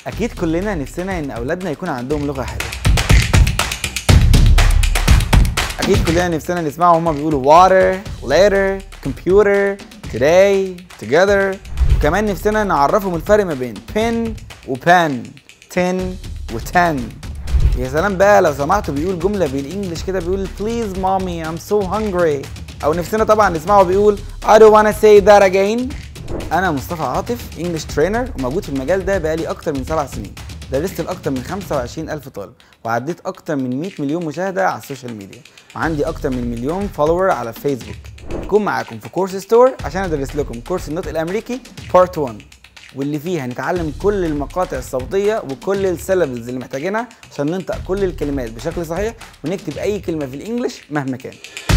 اكيد كلنا نفسنا ان اولادنا يكون عندهم لغه حلوه اكيد كلنا نفسنا نسمعهم هما بيقولوا water later computer today together وكمان نفسنا نعرفهم الفرق ما بين pin وبان 10 و10 يا سلام بقى لو سمعته بيقول جمله بالانجلش كده بيقول please mommy I'm so hungry او نفسنا طبعا نسمعه بيقول I don't wanna say that again انا مصطفى عاطف انجلش ترينر وموجود في المجال ده بقالي اكتر من سبع سنين درست لاكتر من 25 الف طالب وعديت اكتر من 100 مليون مشاهده على السوشيال ميديا وعندي اكتر من مليون فولور على الفيسبوك هكون معاكم في كورس ستور عشان ادرس لكم كورس النطق الامريكي بارت 1 واللي فيه هنتعلم كل المقاطع الصوتيه وكل السيلابلز اللي محتاجينها عشان ننطق كل الكلمات بشكل صحيح ونكتب اي كلمه في الانجليش مهما كان